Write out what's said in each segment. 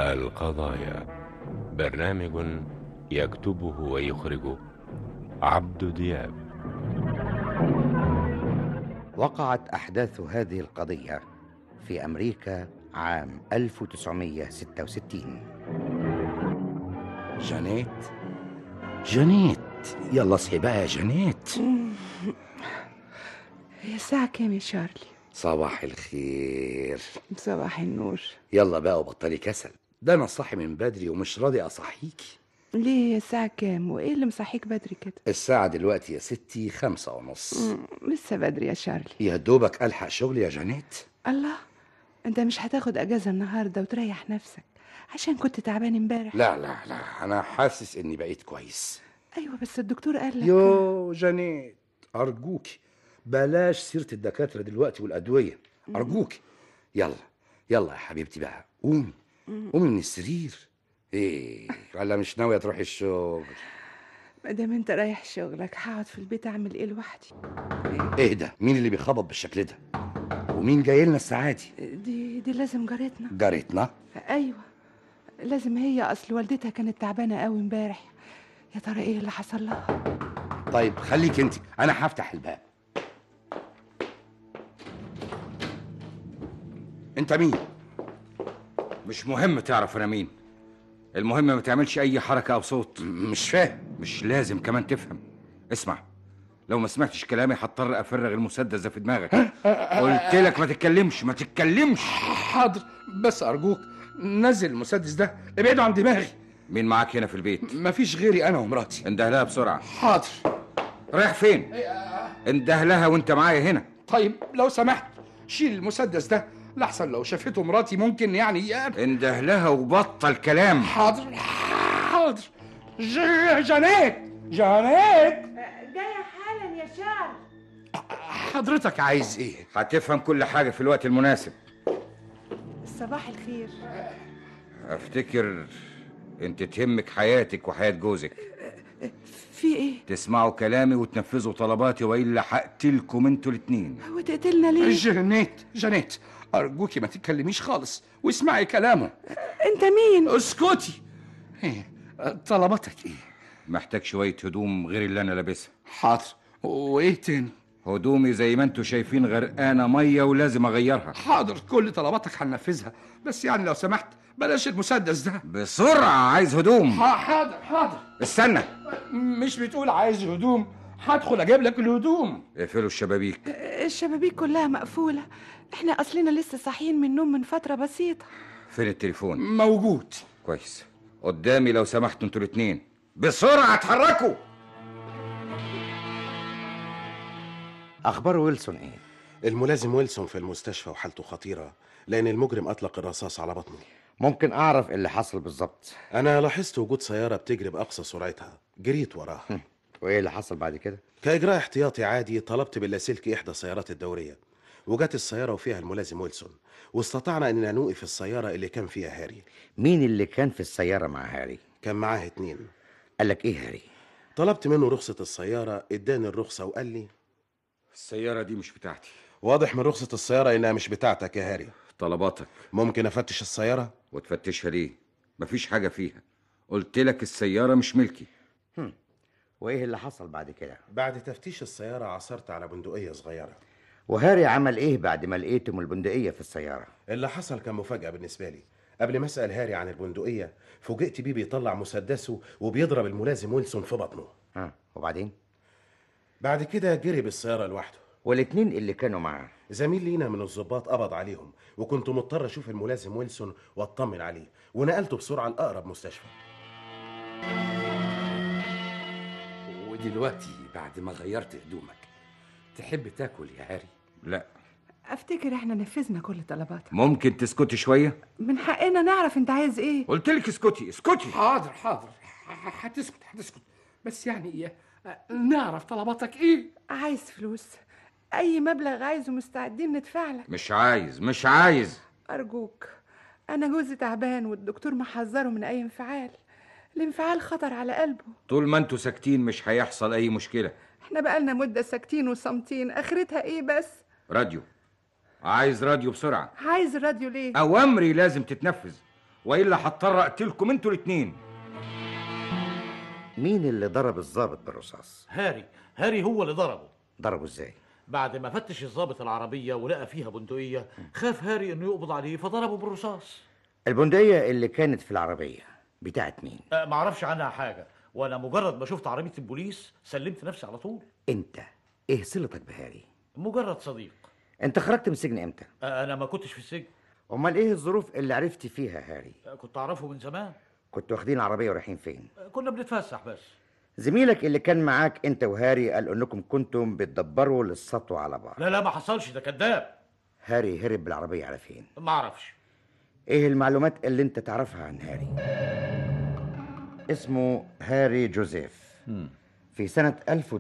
القضايا برنامج يكتبه ويخرجه عبد دياب وقعت أحداث هذه القضية في أمريكا عام 1966 جانيت جانيت يلا اصحي بقى يا جانيت هي الساعة كام يا شارلي؟ صباح الخير صباح النور يلا بقى وبطلي كسل ده انا صاحي من بدري ومش راضي اصحيكي ليه هي الساعة كام؟ وإيه اللي مصحيك بدري كده؟ الساعة دلوقتي يا ستي خمسة ونص مم، لسه بدري يا شارلي يا دوبك ألحق شغل يا جانيت الله أنت مش هتاخد أجازة النهاردة وتريح نفسك عشان كنت تعبان امبارح لا لا لا أنا حاسس إني بقيت كويس أيوة بس الدكتور قال لك يو جانيت أرجوكي بلاش سيرة الدكاترة دلوقتي والأدوية أرجوكي يلا يلا يا حبيبتي بقى قومي قومي من السرير ايه ولا مش ناوية تروحي الشغل ما دام أنت رايح شغلك هقعد في البيت أعمل إيه لوحدي؟ ايه ده مين اللي بيخبط بالشكل ده ومين جاي لنا الساعة دي دي دي لازم جارتنا جارتنا أيوة لازم هي أصل والدتها كانت تعبانة قوي امبارح يا ترى إيه اللي حصل لها؟ طيب خليك انت انا هفتح الباب انت مين مش مهم تعرف انا مين المهم ما تعملش اي حركه او صوت مش فاهم مش لازم كمان تفهم اسمع لو ما سمعتش كلامي هضطر افرغ المسدس ده في دماغك قلت لك ما تتكلمش ما تتكلمش حاضر بس ارجوك نزل المسدس ده ابعده عن دماغي مين معاك هنا في البيت مفيش غيري انا ومراتي انده لها بسرعه حاضر رايح فين انده لها وانت معايا هنا طيب لو سمحت شيل المسدس ده لحسن لو شافته مراتي ممكن يعني انده لها وبطل كلام حاضر حاضر ج- جانيت جانيت جاية حالا يا شارل حضرتك عايز ايه هتفهم كل حاجه في الوقت المناسب صباح الخير افتكر انت تهمك حياتك وحياه جوزك في إيه؟ تسمعوا كلامي وتنفذوا طلباتي والا هقتلكم انتوا الاتنين وتقتلنا ليه؟ جانيت جانيت ارجوكي ما تتكلميش خالص واسمعي كلامه أنت مين؟ اسكتي إيه، طلباتك ايه محتاج شويه هدوم غير اللي انا لابسها حاضر وايه تاني هدومي زي ما انتوا شايفين غرقانه ميه ولازم اغيرها حاضر كل طلباتك هننفذها بس يعني لو سمحت بلاش المسدس ده بسرعه عايز هدوم ح- حاضر حاضر استنى مش بتقول عايز هدوم هدخل اجيب لك الهدوم اقفلوا الشبابيك الشبابيك كلها مقفولة احنا أصلنا لسه صاحيين من النوم من فترة بسيطة فين التليفون موجود كويس قدامي لو سمحتوا انتوا الاتنين بسرعه اتحركوا أخبار ويلسون إيه؟ الملازم ويلسون في المستشفى وحالته خطيرة لأن المجرم أطلق الرصاص على بطنه ممكن أعرف اللي حصل بالظبط أنا لاحظت وجود سيارة بتجري بأقصى سرعتها جريت وراها وإيه اللي حصل بعد كده؟ كإجراء احتياطي عادي طلبت باللاسلكي إحدى السيارات الدورية وجت السيارة وفيها الملازم ويلسون واستطعنا أننا نوقف السيارة اللي كان فيها هاري مين اللي كان في السيارة مع هاري؟ كان معاه اتنين قال لك إيه هاري؟ طلبت منه رخصة السيارة اداني الرخصة وقال لي السياره دي مش بتاعتي واضح من رخصة السيارة إنها مش بتاعتك يا هاري طلباتك ممكن أفتش السيارة؟ وتفتشها ليه مفيش حاجه فيها قلت لك السياره مش ملكي وإيه اللي حصل بعد كده؟ بعد تفتيش السيارة عثرت على بندقية صغيرة وهاري عمل إيه بعد ما لقيتم البندقية في السيارة؟ اللي حصل كان مفاجأة بالنسبة لي قبل ما أسأل هاري عن البندقية فوجئت بيه بيطلع مسدسه وبيضرب الملازم ويلسون في بطنه ها وبعدين؟ بعد كده جري بالسيارة لوحده والاتنين اللي كانوا معاه زميل لينا من الضباط قبض عليهم وكنت مضطر أشوف الملازم ويلسون وأطمن عليه ونقلته بسرعة لأقرب مستشفى ودلوقتي بعد ما غيرت هدومك تحب تاكل يا هاري لا أفتكر احنا نفذنا كل طلباتك ممكن تسكتي شويه من حقنا نعرف انت عايز ايه قلت لك اسكتي اسكتي حاضر حاضر ح- هتسكت هتسكت بس يعني آه، نعرف طلباتك ايه عايز فلوس أي مبلغ عايزه مستعدين ندفع لك مش عايز مش عايز أرجوك أنا جوزي تعبان والدكتور محذره من أي انفعال الانفعال خطر على قلبه طول ما انتوا ساكتين مش هيحصل اي مشكله احنا بقالنا مدة ساكتين وصامتين آخرتها إيه بس راديو عايز راديو بسرعه عايز الراديو ليه اوامري لازم تتنفذ والا هضطر اقتلكم انتوا الاتنين مين اللي ضرب الضابط بالرصاص هاري هاري هو اللي ضربه ضربه ازاي بعد ما فتش الضابط العربية ولقى فيها بندقية خاف هاري انه يقبض عليه فضربه بالرصاص البندقية اللي كانت في العربية بتاعت مين أه معرفش عنها حاجة وانا مجرد ما شفت عربية البوليس سلمت نفسي على طول انت ايه صلتك بهاري مجرد صديق انت خرجت من السجن امتى أه انا ما كنتش في السجن امال ايه الظروف اللي عرفت فيها هاري أه كنت اعرفه من زمان كنتوا واخدين العربية ورايحين فين أه كنا بنتفسح بس زميلك اللي كان معاك انت وهاري قال انكم كنتم بتدبروا للسطو على بعض لا لا ما حصلش ده كذاب هاري هرب بالعربية على فين ما اعرفش ايه المعلومات اللي انت تعرفها عن هاري اسمه هاري جوزيف في سنة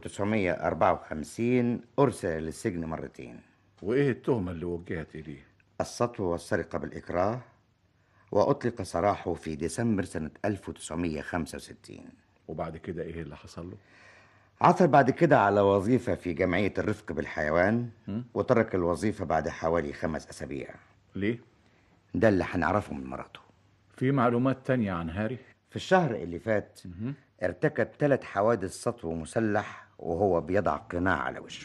1954 أرسل للسجن مرتين وايه التهمة اللي وجهت اليه السطو والسرقة بالإكراه وأطلق سراحه في ديسمبر سنة 1965 وبعد كده ايه اللي حصل له عثر بعد كده على وظيفة في جمعية الرفق بالحيوان وترك الوظيفة بعد حوالي خمس أسابيع ليه ده اللي هنعرفه من مراته في معلومات تانية عن هاري في الشهر اللي فات ارتكب ثلاث حوادث سطو مسلح وهو بيضع قناع على وشه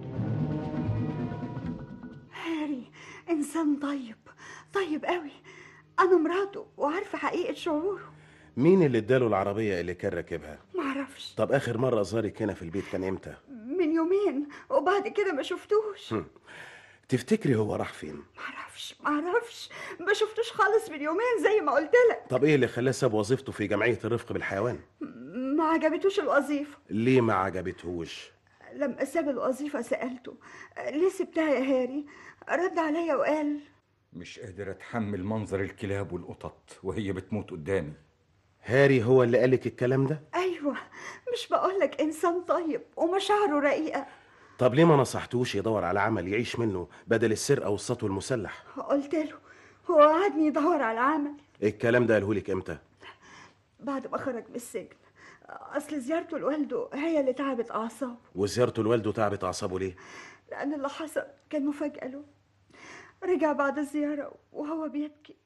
هاري إنسان طيب طيب قوي أنا مراته وعارفة حقيقة شعوره مين اللي اداله العربيه اللي كان راكبها معرفش طب اخر مره زارك هنا في البيت كان امتى من يومين وبعد كده ما شفتوش تفتكري هو راح فين معرفش معرفش ما شفتوش خالص من يومين زي ما قلت لك طب ايه اللي خلاه ساب وظيفته في جمعيه الرفق بالحيوان ما عجبتوش الوظيفة ليه ما عجبتهوش لما ساب الوظيفة سألته ليه سبتها يا هاري رد عليا وقال مش قادر اتحمل منظر الكلاب والقطط وهي بتموت قدامي هاري هو اللي قالك الكلام ده أيوة مش بقولك إنسان طيب ومشاعره رقيقة طب ليه ما نصحتوش يدور على عمل يعيش منه بدل السرقه والسطو المسلح قلت له هو قعدني يدور على عمل الكلام ده قالهولك امتى بعد ما خرج من السجن أصل زيارته لوالده هي اللي تعبت أعصابه وزيارته لوالده تعبت اعصابه ليه لأن اللي حصل كان مفاجأة له رجع بعد الزيارة وهو بيبكي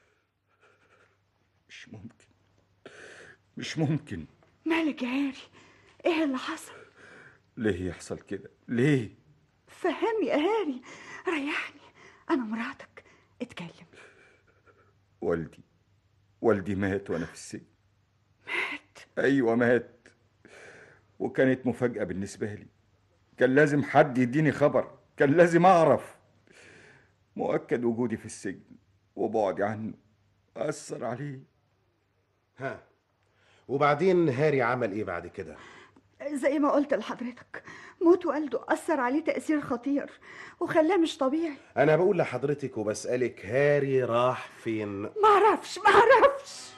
مش ممكن مش ممكن مالك يا هاري ايه اللي حصل ليه يحصل كده ليه فهمني يا هاري ريحني انا مراتك اتكلم والدي والدي مات وانا في السجن مات ايوه مات وكانت مفاجأة بالنسبة لي كان لازم حد يديني خبر كان لازم اعرف مؤكد وجودي في السجن وبعدي عنه أثر عليه ها وبعدين هاري عمل ايه بعد كده زي ما قلت لحضرتك موت والده أثر عليه تأثير خطير وخلاه مش طبيعي انا بقول لحضرتك وبسالك هاري راح فين معرفش معرفش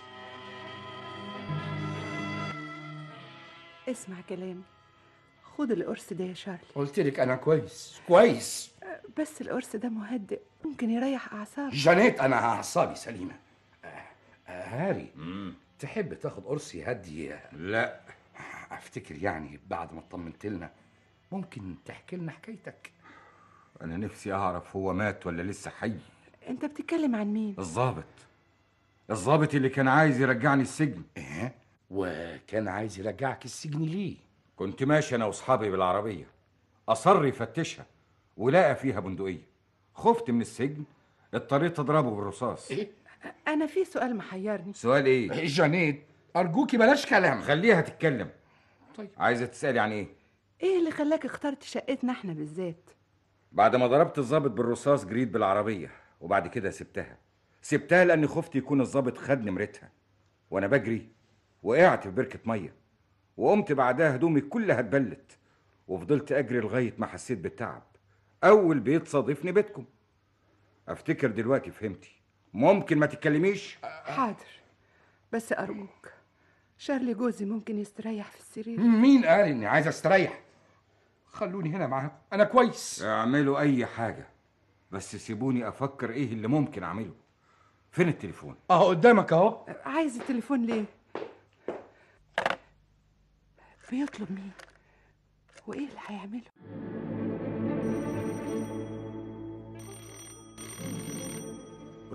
اسمع كلامي خد القرص ده يا شارلي قلت لك انا كويس كويس بس القرص ده مهدئ ممكن يريح أعصابك جانيت انا اعصابي سليمه آه، آه، هاري تحب تاخد قرص يهدي لا افتكر يعني بعد ما اطمنت لنا ممكن تحكي لنا حكايتك انا نفسي اعرف هو مات ولا لسه حي انت بتتكلم عن مين الضابط الضابط اللي كان عايز يرجعني السجن ايه وكان عايز يرجعك السجن ليه كنت ماشي انا واصحابي بالعربيه اصر يفتشها ولقى فيها بندقيه خفت من السجن اضطريت اضربه بالرصاص ايه انا في سؤال محيرني سؤال ايه جانيت ارجوكي بلاش كلام خليها تتكلم طيب. عايزه تسالي عن ايه ايه اللي خلاك اخترت شقتنا احنا بالذات بعد ما ضربت الضابط بالرصاص جريت بالعربيه وبعد كده سبتها سبتها لاني خفت يكون الضابط خد نمرتها وانا بجري وقعت في بركه ميه وقمت بعدها هدومي كلها اتبلت وفضلت اجري لغايه ما حسيت بالتعب اول بيت صادفني بيتكم افتكر دلوقتي فهمتي ممكن ما تتكلميش حاضر بس ارجوك شارلي جوزي ممكن يستريح في السرير مين قال اني عايز استريح خلوني هنا معاكم انا كويس اعملوا اي حاجه بس سيبوني افكر ايه اللي ممكن اعمله فين التليفون اهو قدامك اهو عايز التليفون ليه بيطلب مين وايه اللي هيعمله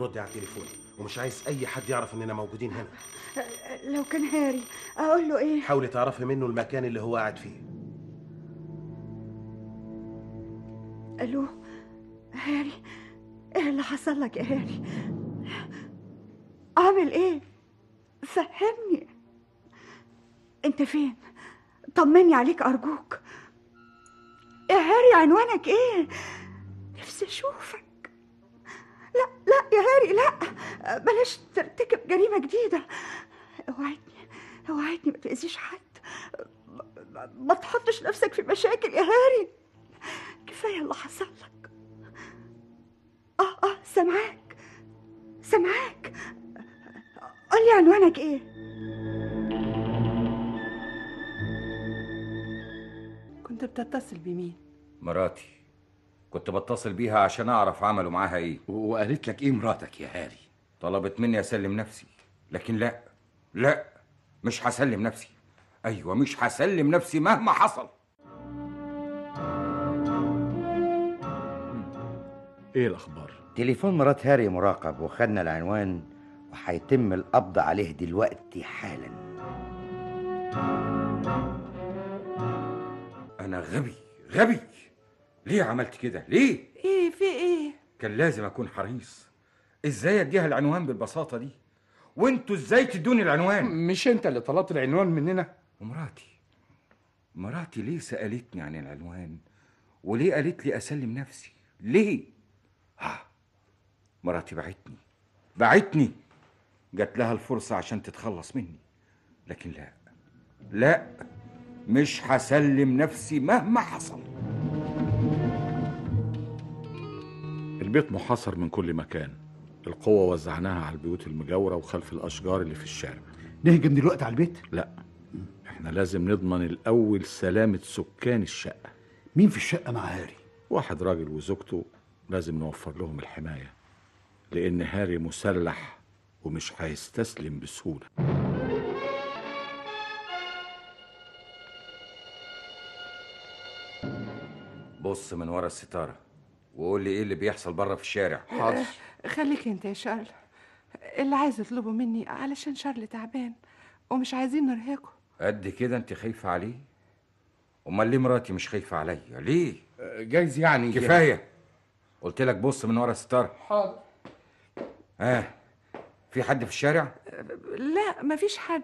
تردي على التليفون ومش عايز اي حد يعرف اننا موجودين هنا لو كان هاري اقول له ايه حاولي تعرفي منه المكان اللي هو قاعد فيه الو هاري ايه اللي حصل لك يا هاري عامل ايه فهمني انت فين طمني عليك ارجوك يا هاري عنوانك ايه نفسي اشوفك لا لا يا هاري لا بلاش ترتكب جريمة جديدة اوعدني اوعدني ما تأذيش حد ما- ما تحطش نفسك في مشاكل يا هاري كفاية اللي حصل لك اه اه سامعاك سامعاك قولي عنوانك ايه كنت بتتصل بمين مراتي كنت بتصل بيها عشان اعرف عملوا معاها ايه وقالت لك ايه مراتك يا هاري طلبت مني اسلم نفسي لكن لا لا مش هسلم نفسي ايوه مش هسلم نفسي مهما حصل ايه الاخبار تليفون مرات هاري مراقب وخدنا العنوان وهيتم القبض عليه دلوقتي حالا انا غبي غبي ليه عملت كده ليه ايه في ايه كان لازم اكون حريص ازاي اديها العنوان بالبساطه دي وانتوا ازاي تدوني العنوان مش انت اللي طلبت العنوان مننا ومراتي مراتي ليه سالتني عن العنوان وليه قالت لي اسلم نفسي ليه ها مراتي بعتني بعتني جات لها الفرصه عشان تتخلص مني لكن لا لا مش هسلم نفسي مهما حصل البيت محاصر من كل مكان القوة وزعناها على البيوت المجاورة وخلف الأشجار اللي في الشارع نهجم دلوقتي على البيت لا احنا لازم نضمن الأول سلامة سكان الشقة مين في الشقه مع هاري واحد راجل وزوجته لازم نوفر لهم الحماية لأن هاري مسلح ومش هيستسلم بسهولة بص من ورا الستاره وقول لي ايه اللي بيحصل بره في الشارع حاضر خليك انت يا شارل اللي عايز يطلبه مني علشان شارل تعبان ومش عايزين نرهقه قد كده انت خايفه عليه امال ليه مراتي مش خايفه عليا ليه جايز يعني كفايه قلت لك بص من ورا الستاره حاضر ها آه. في حد في الشارع لا مفيش حد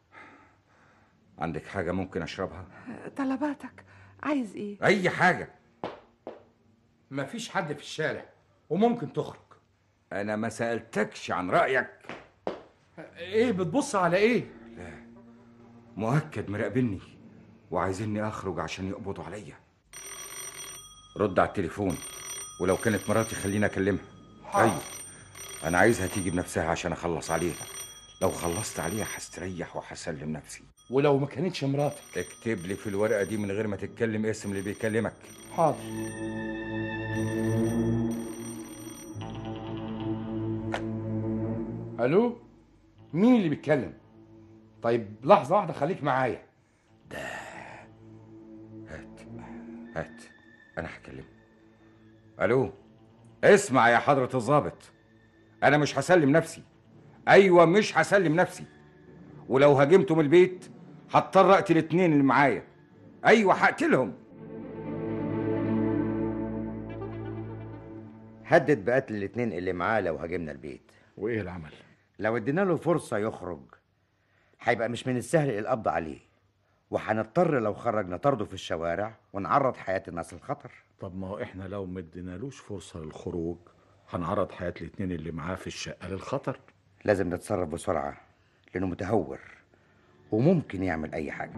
عندك حاجه ممكن اشربها طلباتك عايز ايه اي حاجه مفيش حد في الشارع وممكن تخرج انا ما سالتكش عن رايك ايه بتبص على ايه مؤكد مراقبني وعايزيني اخرج عشان يقبضوا عليا رد على التليفون ولو كانت مراتي خليني اكلمها ايوه انا عايزها تيجي بنفسها عشان اخلص عليها لو خلصت عليها هستريح وهسلم نفسي ولو ما كانتش مراتك اكتب لي في الورقه دي من غير ما تتكلم اسم اللي بيكلمك حاضر الو مين اللي بيتكلم طيب لحظه واحده خليك معايا هات هات انا هكلمه الو اسمع يا حضرة الضابط انا مش هسلم نفسي ايوه مش هسلم نفسي ولو هاجمتم البيت هضطر اقتل اتنين اللي معايا ايوه هقتلهم هدد بقتل الاتنين اللي معاه لو هاجمنا البيت وإيه العمل؟ لو ادينا له فرصة يخرج هيبقى مش من السهل القبض عليه وهنضطر لو خرج نطرده في الشوارع ونعرض حياة الناس للخطر طب ما هو احنا لو مدينالوش فرصة للخروج هنعرض حياة الاتنين اللي معاه في الشقة للخطر لازم نتصرف بسرعة لأنه متهور وممكن يعمل أي حاجة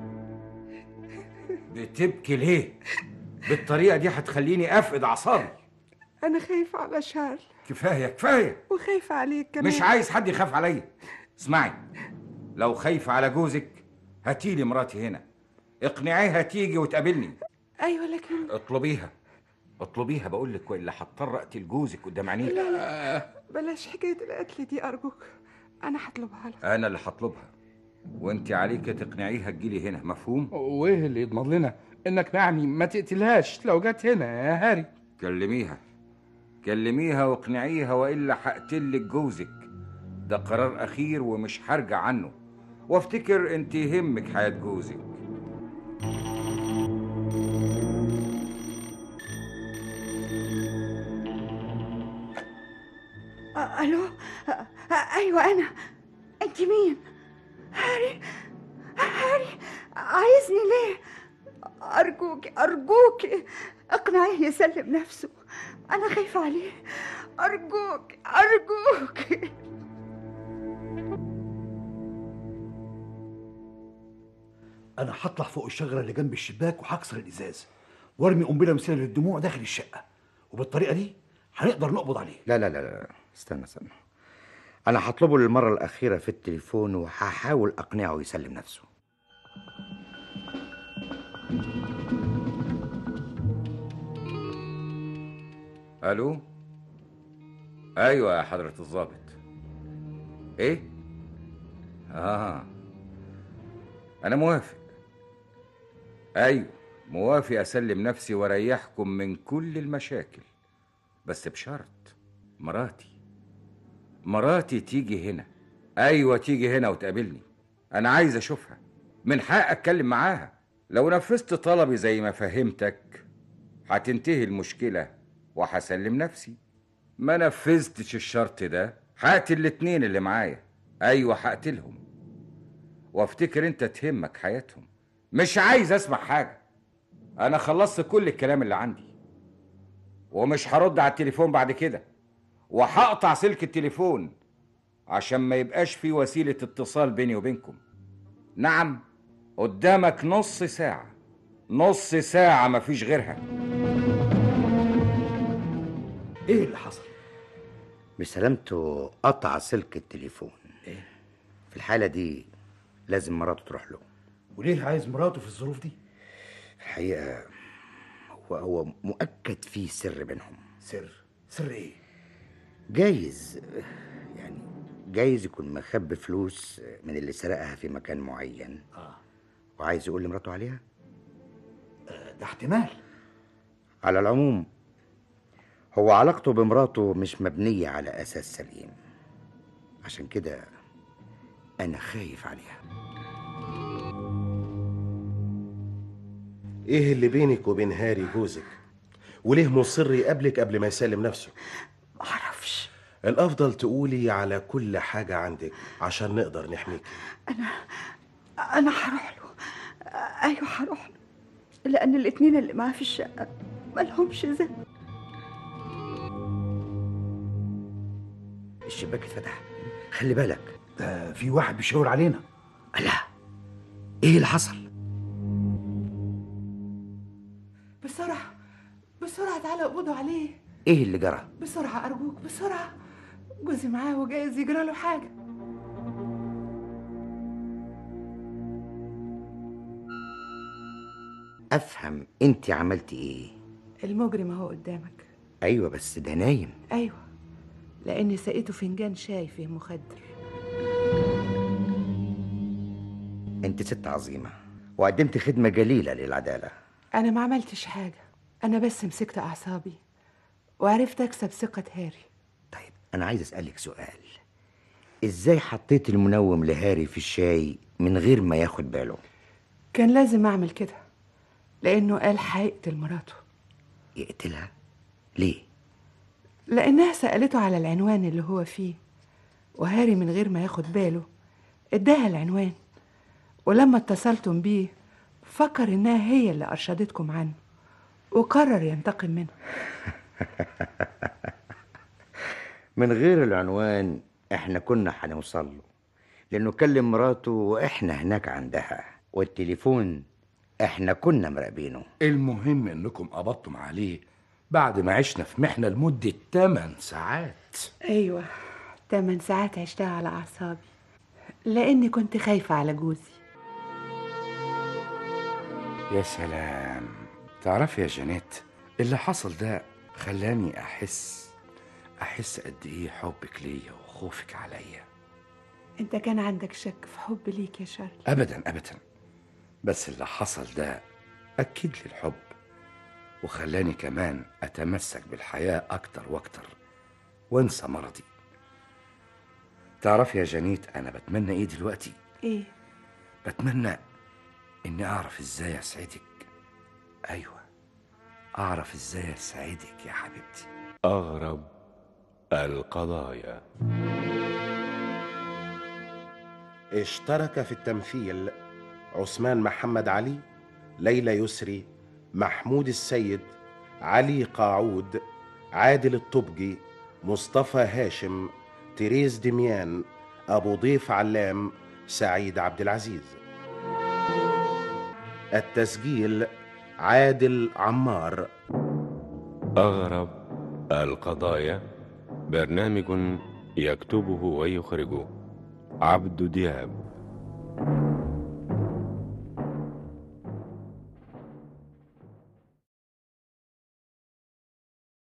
بتبكي ليه بالطريقه دي هتخليني افقد اعصابي انا خايفه على شارل كفايه كفايه وخايفه عليك كمان مش عايز حد يخاف عليا اسمعي لو خايفه على جوزك هاتيلي مراتي هنا اقنعيها تيجي وتقابلني ايوه لكن اطلبيها اطلبيها بقول لك والا هضطر اقتل جوزك قدام عينيك لا لا بلاش حكايه القتل دي ارجوك انا هطلبها لك انا اللي هطلبها وانت عليك تقنعيها تجيلي هنا مفهوم وايه اللي يضمن لنا انك يعني ما تقتلهاش لو جت هنا يا هاري كلميها كلميها واقنعيها والا هقتلك جوزك ده قرار اخير ومش هرجع عنه وافتكر انت يهمك حياه جوزك أ- الو أ- أ- ايوه انا انت مين هاري هاري عايزني ليه ارجوك ارجوك اقنعيه يسلم نفسه انا خايفه عليه ارجوك ارجوك انا هطلع فوق الشجره اللي جنب الشباك وهكسر الازاز وارمي قنبله مثيره للدموع داخل الشقه وبالطريقه دي هنقدر نقبض عليه لا لا لا لا استنى استنى انا هطلبه للمره الاخيره في التليفون وهحاول اقنعه يسلم نفسه الو ايوه يا حضره الضابط ايه اه انا موافق ايوه موافق اسلم نفسي واريحكم من كل المشاكل بس بشرط مراتي مراتي تيجي هنا ايوه تيجي هنا وتقابلني انا عايز اشوفها من حق اتكلم معاها لو نفذت طلبي زي ما فهمتك هتنتهي المشكله وهسلم نفسي ما نفذتش الشرط ده هقتل الاتنين اللي معايا ايوه هقتلهم وافتكر انت تهمك حياتهم مش عايز اسمع حاجه انا خلصت كل الكلام اللي عندي ومش هرد على التليفون بعد كده وهقطع سلك التليفون عشان ما يبقاش في وسيله اتصال بيني وبينكم نعم قدامك نص ساعه نص ساعه مفيش غيرها ايه اللي حصل بسلامته قطع سلك التليفون في الحاله دي لازم مراته تروح له وليه عايز مراته في الظروف دي الحقيقه هو هو مؤكد في سر بينهم سر سر ايه جايز يعني جايز يكون مخبي فلوس من اللي سرقها في مكان معين اه وعايز يقول لمراته عليها ده احتمال على العموم هو علاقته بمراته مش مبنية على أساس سليم عشان كده أنا خايف عليها ايه اللي بينك وبين هاري جوزك وليه مصر يقابلك قبل ما يسلم نفسه معرفش الافضل تقولي على كل حاجه عندك عشان نقدر نحميك انا انا هروح له ايوه هروح له لان الاتنين اللي معاه في الشقه مالهمش ذنب الشباك اتفتح خلي بالك ده في واحد بيشاور علينا لا ايه اللي حصل بسرعة بسرعة تعالى اقبضوا عليه ايه اللي جرى بسرعة أرجوك بسرعة جوزي معاه وجايز يجرى له حاجة افهم انت عملتي ايه المجرم اهو قدامك ايوه بس ده نايم أيوة لأني سقيته فنجان شاي فيه مخدر انت ست عظيمة وقدمت خدمة جليلة للعدالة أنا ما عملتش حاجة أنا بس مسكت أعصابي وعرفت أكسب ثقة هاري طيب انا عايز اسألك سؤال ازاي حطيت المنوم لهاري في الشاي من غير ما ياخد باله كان لازم أعمل كده لأنه قال هيقتل مراته يقتلها ليه لأنها سألته على العنوان اللي هو فيه وهاري من غير ما ياخد باله اداها العنوان ولما اتصلتم بيه فكر إنها هي اللي أرشدتكم عنه وقرر ينتقم منه من غير العنوان احنا كنا هنوصل له لانه كلم مراته واحنا هناك عندها والتليفون احنا كنا مراقبينه المهم انكم قبضتم عليه بعد ما عشنا في محنه لمده 8 ساعات أيوة تمن ساعات عشتها على أعصابي لأني كنت خايفة على جوزي يا سلام تعرفي يا جانيت اللي حصل ده خلاني احس احس قد ايه حبك ليا وخوفك عليا أنت كان عندك شك في حب ليك يا شارلي ابدا ابدا بس اللي حصل ده اكد لي الحب وخلاني كمان أتمسك بالحياة أكتر وأكتر وانسى مرضي تعرف يا جانيت أنا بتمنى إيه دلوقتي؟ ايه بتمنى إني أعرف إزاي أسعدك أيوة أعرف إزاي أسعدك يا حبيبتي أغرب القضايا اشترك في التمثيل عثمان محمد علي ليلى يسري محمود السيد علي قاعود عادل الطبجي مصطفى هاشم تريز دميان أبو ضيف علام سعيد عبد العزيز التسجيل عادل عمار أغرب القضايا برنامج يكتبه ويخرجه عبد دياب